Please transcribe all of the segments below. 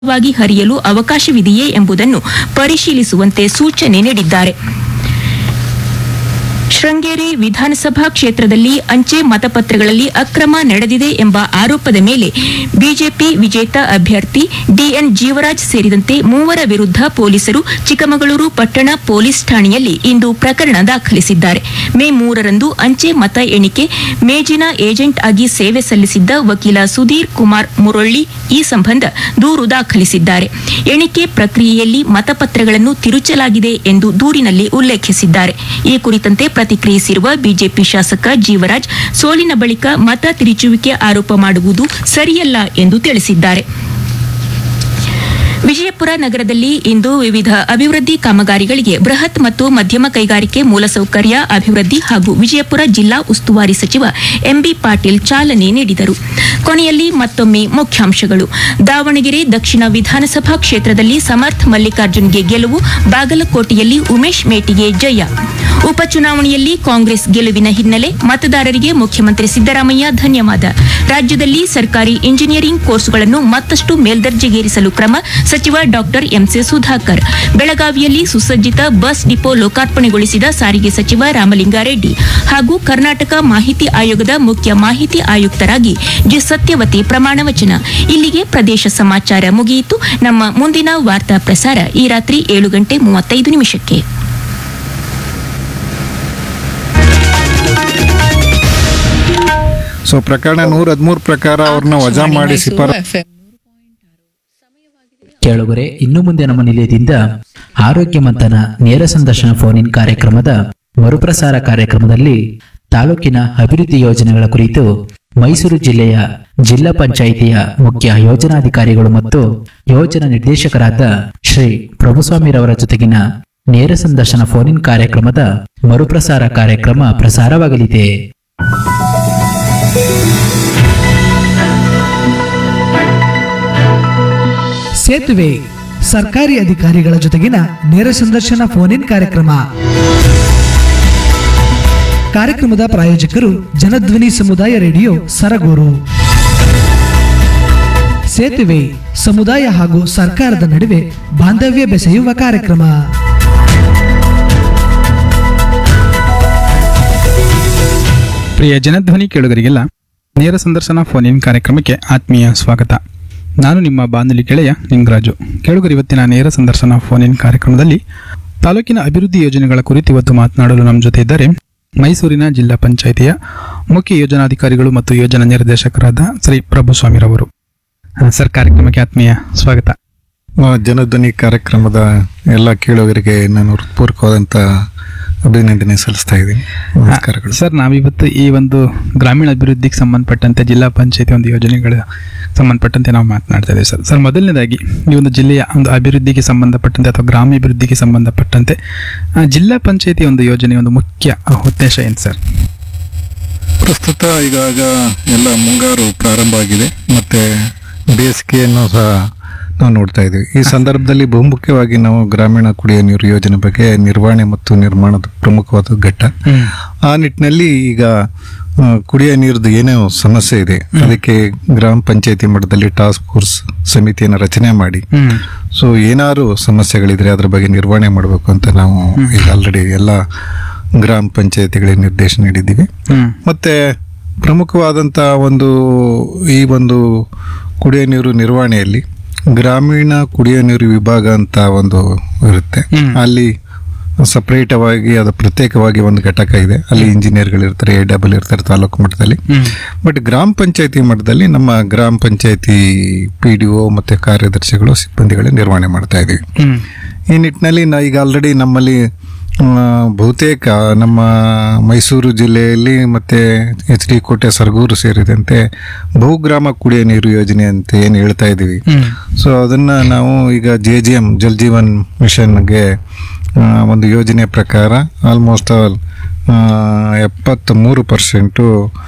ವಾಗಿ ಹರಿಯಲು ಅವಕಾಶವಿದೆಯೇ ಎಂಬುದನ್ನು ಪರಿಶೀಲಿಸುವಂತೆ ಸೂಚನೆ ನೀಡಿದ್ದಾರೆ ಶೃಂಗೇರಿ ವಿಧಾನಸಭಾ ಕ್ಷೇತ್ರದಲ್ಲಿ ಅಂಚೆ ಮತಪತ್ರಗಳಲ್ಲಿ ಅಕ್ರಮ ನಡೆದಿದೆ ಎಂಬ ಆರೋಪದ ಮೇಲೆ ಬಿಜೆಪಿ ವಿಜೇತ ಅಭ್ಯರ್ಥಿ ಡಿಎನ್ ಜೀವರಾಜ್ ಸೇರಿದಂತೆ ಮೂವರ ವಿರುದ್ಧ ಪೊಲೀಸರು ಚಿಕ್ಕಮಗಳೂರು ಪಟ್ಟಣ ಪೊಲೀಸ್ ಠಾಣೆಯಲ್ಲಿ ಇಂದು ಪ್ರಕರಣ ದಾಖಲಿಸಿದ್ದಾರೆ ಮೇ ಮೂರರಂದು ಅಂಚೆ ಮತ ಎಣಿಕೆ ಮೇಜಿನ ಏಜೆಂಟ್ ಆಗಿ ಸೇವೆ ಸಲ್ಲಿಸಿದ್ದ ವಕೀಲ ಸುಧೀರ್ ಕುಮಾರ್ ಮುರೊಳ್ಳಿ ಈ ಸಂಬಂಧ ದೂರು ದಾಖಲಿಸಿದ್ದಾರೆ ಎಣಿಕೆ ಪ್ರಕ್ರಿಯೆಯಲ್ಲಿ ಮತಪತ್ರಗಳನ್ನು ತಿರುಚಲಾಗಿದೆ ಎಂದು ದೂರಿನಲ್ಲಿ ಉಲ್ಲೇಖಿಸಿದ್ದಾರೆ ಈ ಕುರಿತಂತೆ ಪ್ರತಿಕ್ರಿಯಿಸಿರುವ ಬಿಜೆಪಿ ಶಾಸಕ ಜೀವರಾಜ್ ಸೋಲಿನ ಬಳಿಕ ಮತ ತಿರುಚುವಿಕೆ ಆರೋಪ ಮಾಡುವುದು ಸರಿಯಲ್ಲ ಎಂದು ತಿಳಿಸಿದ್ದಾರೆ ವಿಜಯಪುರ ನಗರದಲ್ಲಿ ಇಂದು ವಿವಿಧ ಅಭಿವೃದ್ಧಿ ಕಾಮಗಾರಿಗಳಿಗೆ ಬೃಹತ್ ಮತ್ತು ಮಧ್ಯಮ ಕೈಗಾರಿಕೆ ಮೂಲಸೌಕರ್ಯ ಅಭಿವೃದ್ಧಿ ಹಾಗೂ ವಿಜಯಪುರ ಜಿಲ್ಲಾ ಉಸ್ತುವಾರಿ ಸಚಿವ ಎಂಬಿ ಪಾಟೀಲ್ ಚಾಲನೆ ನೀಡಿದರು ಕೊನೆಯಲ್ಲಿ ಮತ್ತೊಮ್ಮೆ ಮುಖ್ಯಾಂಶಗಳು ದಾವಣಗೆರೆ ದಕ್ಷಿಣ ವಿಧಾನಸಭಾ ಕ್ಷೇತ್ರದಲ್ಲಿ ಸಮರ್ಥ್ ಮಲ್ಲಿಕಾರ್ಜುನ್ಗೆ ಗೆಲುವು ಬಾಗಲಕೋಟೆಯಲ್ಲಿ ಉಮೇಶ್ ಮೇಟಿಗೆ ಜಯ ಉಪಚುನಾವಣೆಯಲ್ಲಿ ಕಾಂಗ್ರೆಸ್ ಗೆಲುವಿನ ಹಿನ್ನೆಲೆ ಮತದಾರರಿಗೆ ಮುಖ್ಯಮಂತ್ರಿ ಸಿದ್ದರಾಮಯ್ಯ ಧನ್ಯವಾದ ರಾಜ್ಯದಲ್ಲಿ ಸರ್ಕಾರಿ ಇಂಜಿನಿಯರಿಂಗ್ ಕೋರ್ಸುಗಳನ್ನು ಮತ್ತಷ್ಟು ಮೇಲ್ದರ್ಜೆಗೇರಿಸಲು ಕ್ರಮ ಸಚಿವ ಡಾಕ್ಟರ್ ಎಂಸಿ ಸುಧಾಕರ್ ಬೆಳಗಾವಿಯಲ್ಲಿ ಸುಸಜ್ಜಿತ ಬಸ್ ಡಿಪೋ ಲೋಕಾರ್ಪಣೆಗೊಳಿಸಿದ ಸಾರಿಗೆ ಸಚಿವ ರಾಮಲಿಂಗಾರೆಡ್ಡಿ ಹಾಗೂ ಕರ್ನಾಟಕ ಮಾಹಿತಿ ಆಯೋಗದ ಮುಖ್ಯ ಮಾಹಿತಿ ಆಯುಕ್ತರಾಗಿ ಜಿ ಸತ್ಯವತಿ ಪ್ರಮಾಣ ವಚನ ಇಲ್ಲಿಗೆ ಪ್ರದೇಶ ಸಮಾಚಾರ ಮುಗಿಯಿತು ನಮ್ಮ ಮುಂದಿನ ವಾರ್ತಾ ಪ್ರಸಾರ ಈ ರಾತ್ರಿ ಏಳು ಗಂಟೆ ಮೂವತ್ತೈದು ನಿಮಿಷಕ್ಕೆ ಸೊ ಪ್ರಕರಣ ನೂರ ಹದಿಮೂರು ಪ್ರಕಾರ ಅವ್ರನ್ನ ವಜಾ ಮಾಡಿ ಶಿಫಾರ ಕೇಳುಗರೆ ಇನ್ನು ಮುಂದೆ ನಮ್ಮ ನಿಲಯದಿಂದ ಆರೋಗ್ಯ ಮಂಥನ ನೇರ ಸಂದರ್ಶನ ಫೋನ್ ಇನ್ ಕಾರ್ಯಕ್ರಮದ ಮರುಪ್ರಸಾರ ಕಾರ್ಯಕ್ರಮದಲ್ಲಿ ತಾಲೂಕಿನ ಅಭಿವೃದ್ಧಿ ಯೋಜನೆಗಳ ಕುರಿತು ಮೈಸೂರು ಜಿಲ್ಲೆಯ ಜಿಲ್ಲಾ ಪಂಚಾಯಿತಿಯ ಮುಖ್ಯ ಯೋಜನಾಧಿಕಾರಿಗಳು ಮತ್ತು ಯೋಜನಾ ನಿರ್ದೇಶಕರಾದ ಶ್ರೀ ಪ್ರಭುಸ್ವಾಮಿರವರ ಜೊತೆಗಿನ ನೇರ ಸಂದರ್ಶನ ಫೋನ್ ಇನ್ ಕಾರ್ಯಕ್ರಮದ ಮರುಪ್ರಸಾರ ಕಾರ್ಯಕ್ರಮ ಪ್ರಸಾರವಾಗಲಿದೆ ಸೇತುವೆ ಸರ್ಕಾರಿ ಅಧಿಕಾರಿಗಳ ಜೊತೆಗಿನ ನೇರ ಸಂದರ್ಶನ ಫೋನ್ ಇನ್ ಕಾರ್ಯಕ್ರಮ ಕಾರ್ಯಕ್ರಮದ ಪ್ರಾಯೋಜಕರು ಜನಧ್ವನಿ ಸಮುದಾಯ ರೇಡಿಯೋ ಸರಗೂರು ಸೇತುವೆ ಸಮುದಾಯ ಹಾಗೂ ಸರ್ಕಾರದ ನಡುವೆ ಬಾಂಧವ್ಯ ಬೆಸೆಯುವ ಕಾರ್ಯಕ್ರಮ ಪ್ರಿಯ ಜನಧ್ವನಿ ಕೇಳುಗರಿಗೆಲ್ಲ ನೇರ ಸಂದರ್ಶನ ಫೋನ್ ಇನ್ ಕಾರ್ಯಕ್ರಮಕ್ಕೆ ಆತ್ಮೀಯ ಸ್ವಾಗತ ನಾನು ನಿಮ್ಮ ಬಾನುಲಿ ಗೆಳೆಯ ನಿಂಗರಾಜು ಕೇಳುಗರು ಇವತ್ತಿನ ನೇರ ಸಂದರ್ಶನ ಫೋನ್ ಇನ್ ಕಾರ್ಯಕ್ರಮದಲ್ಲಿ ತಾಲೂಕಿನ ಅಭಿವೃದ್ಧಿ ಯೋಜನೆಗಳ ಕುರಿತು ಇವತ್ತು ಮಾತನಾಡಲು ನಮ್ಮ ಜೊತೆ ಇದ್ದಾರೆ ಮೈಸೂರಿನ ಜಿಲ್ಲಾ ಪಂಚಾಯಿತಿಯ ಮುಖ್ಯ ಯೋಜನಾಧಿಕಾರಿಗಳು ಮತ್ತು ಯೋಜನಾ ನಿರ್ದೇಶಕರಾದ ಶ್ರೀ ಪ್ರಭುಸ್ವಾಮಿರವರು ಆ, ಸರ್ ಕಾರ್ಯಕ್ರಮಕ್ಕೆ ಆತ್ಮೀಯ ಸ್ವಾಗತ ಆ, ಜನಧ್ವನಿ ಕಾರ್ಯಕ್ರಮದ ಎಲ್ಲ ಕೇಳುಗರಿಗೆ ನಾನು ಹೃತ್ಪೂರ್ವಕವಾದಂಥ ಅಭಿನಂದನೆ ಸಲ್ಲಿಸ್ತಾ ಇದ್ದೀನಿ ನಮಸ್ಕಾರಗಳು ಸರ್ ನಾವಿವತ್ತು ಈ ಒಂದು ಗ್ರಾಮೀಣ ಅಭಿವೃದ್ಧಿಗೆ ಸಂಬಂಧಪಟ್ಟಂತೆ ಜಿಲ್ಲಾ ಪಂಚಾಯತಿ ಒಂದು ಯೋಜನೆಗಳ ಸಂಬಂಧಪಟ್ಟಂತೆ ನಾವು ಮಾತನಾಡ್ತಾ ಇದ್ದೀವಿ ಸರ್ ಸರ್ ಮೊದಲನೇದಾಗಿ ಈ ಒಂದು ಜಿಲ್ಲೆಯ ಒಂದು ಅಭಿವೃದ್ಧಿಗೆ ಸಂಬಂಧಪಟ್ಟಂತೆ ಅಥವಾ ಗ್ರಾಮಾಭಿವೃದ್ಧಿಗೆ ಸಂಬಂಧಪಟ್ಟಂತೆ ಆ, ಜಿಲ್ಲಾ ಪಂಚಾಯತಿ ಒಂದು ಯೋಜನೆ ಒಂದು ಮುಖ್ಯ ಉದ್ದೇಶ ಏನು ಸರ್ ಪ್ರಸ್ತುತ ಈಗಾಗ ಎಲ್ಲ ಮುಂಗಾರು ಪ್ರಾರಂಭ ಆಗಿದೆ ಮತ್ತೆ ಬೇಸಿಗೆಯನ್ನು ಸಹ ನಾವು ನೋಡ್ತಾ ಇದ್ದೀವಿ ಈ ಸಂದರ್ಭದಲ್ಲಿ ಬಹುಮುಖ್ಯವಾಗಿ ನಾವು ಗ್ರಾಮೀಣ ಕುಡಿಯುವ ನೀರು ಯೋಜನೆ ಬಗ್ಗೆ ನಿರ್ವಹಣೆ ಮತ್ತು ನಿರ್ಮಾಣದ ಪ್ರಮುಖವಾದ ಘಟ್ಟ ಆ ನಿಟ್ಟಿನಲ್ಲಿ ಈಗ ಆ, ಕುಡಿಯುವ ನೀರದ್ದು ಏನೋ ಸಮಸ್ಯೆ ಇದೆ ಅದಕ್ಕೆ ಗ್ರಾಮ ಪಂಚಾಯತಿ ಮಟ್ಟದಲ್ಲಿ ಟಾಸ್ಕ್ ಫೋರ್ಸ್ ಸಮಿತಿಯನ್ನು ರಚನೆ ಮಾಡಿ ಹ್ಮ್ ಸೊ ಏನಾದ್ರು ಸಮಸ್ಯೆಗಳಿದ್ರೆ ಅದ್ರ ಬಗ್ಗೆ ನಿರ್ವಹಣೆ ಮಾಡಬೇಕು ಅಂತ ನಾವು ಈಗ ಆಲ್ರೆಡಿ ಎಲ್ಲ ಗ್ರಾಮ ಪಂಚಾಯತಿಗಳಿಗೆ ನಿರ್ದೇಶನ ನೀಡಿದ್ದೀವಿ ಹ್ಮ್ ಮತ್ತೆ ಪ್ರಮುಖವಾದಂಥ ಒಂದು ಈ ಒಂದು ಕುಡಿಯೋ ನೀರು ನಿರ್ವಹಣೆಯಲ್ಲಿ ಗ್ರಾಮೀಣ ಕುಡಿಯೋ ನೀರು ವಿಭಾಗ ಅಂತ ಒಂದು ಇರುತ್ತೆ ಹ್ಮ್. ಅಲ್ಲಿ ಸಪರೇಟವಾಗಿ ಅದು ಪ್ರತ್ಯೇಕವಾಗಿ ಒಂದು ಘಟಕ ಇದೆ ಅಲ್ಲಿ ಇಂಜಿನಿಯರ್ಗಳು ಇರ್ತಾರೆ ಎ ಡಬಲ್ ಇರ್ತಾರೆ ತಾಲೂಕು ಮಟ್ಟದಲ್ಲಿ ಹ್ಮ್ ಬಟ್ ಗ್ರಾಮ ಪಂಚಾಯತಿ ಮಟ್ಟದಲ್ಲಿ ನಮ್ಮ ಗ್ರಾಮ ಪಂಚಾಯತಿ ಪಿ ಡಿ ಒ ಮತ್ತು ಕಾರ್ಯದರ್ಶಿಗಳು ಸಿಬ್ಬಂದಿಗಳು ನಿರ್ವಹಣೆ ಮಾಡ್ತಾ ಇದ್ದೀವಿ ಹ್ಮ್ ಈ ನಿಟ್ಟಿನಲ್ಲಿ ನಾ ಈಗ ಆಲ್ರೆಡಿ ನಮ್ಮಲ್ಲಿ ಆ, ಬಹುತೇಕ ನಮ್ಮ ಮೈಸೂರು ಜಿಲ್ಲೆಯಲ್ಲಿ ಮತ್ತೆ ಎಚ್ ಡಿ ಕೋಟೆ ಸರಗೂರು ಸೇರಿದಂತೆ ಬಹುಗ್ರಾಮ ಕುಡಿಯೋ ನೀರು ಯೋಜನೆ ಅಂತ ಏನು ಹೇಳ್ತಾ ಇದ್ದೀವಿ ಹ್ಮ್ ಸೊ ಅದನ್ನ ನಾವು ಈಗ J G M Jal Jeevan ಮಿಷನ್ಗೆ ಆ, ಒಂದು ಯೋಜನೆ ಪ್ರಕಾರ ಆಲ್ಮೋಸ್ಟ್ ಆಲ್ ಎಪ್ಪತ್ತ್ ಮೂರು ಪರ್ಸೆಂಟು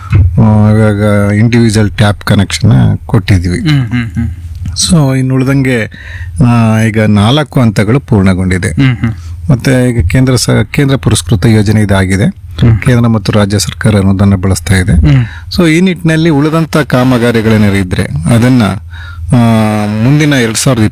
ಇವಾಗ ಇಂಡಿವಿಜುವಲ್ ಟ್ಯಾಪ್ ಕನೆಕ್ಷನ್ ಕೊಟ್ಟಿದ್ವಿ ಹ್ಮ್ ಹ್ಮ್ ಹ್ಮ್ ಸೊ ಇನ್ನು ಉಳಿದಂಗೆ ಆ, ಈಗ ನಾಲ್ಕು ಹಂತಗಳು ಪೂರ್ಣಗೊಂಡಿದೆ ಹ್ಮ್ ಹ್ಮ್ ಮತ್ತೆ ಈಗ ಕೇಂದ್ರ ಸ ಕೇಂದ್ರ ಪುರಸ್ಕೃತ ಯೋಜನೆ ಇದಾಗಿದೆ ಕೇಂದ್ರ ಮತ್ತು ರಾಜ್ಯ ಸರ್ಕಾರ ಅನುದಾನ ಬಳಸ್ತಾ ಇದೆ ಹ್ಮ್ ಸೊ ಈ ನಿಟ್ಟಿನಲ್ಲಿ ಉಳಿದಂತ ಕಾಮಗಾರಿಗಳೇನಾದ್ರು ಇದ್ರೆ ಅದನ್ನ ಆ, ಮುಂದಿನ ಎರಡ್ ಸಾವಿರದ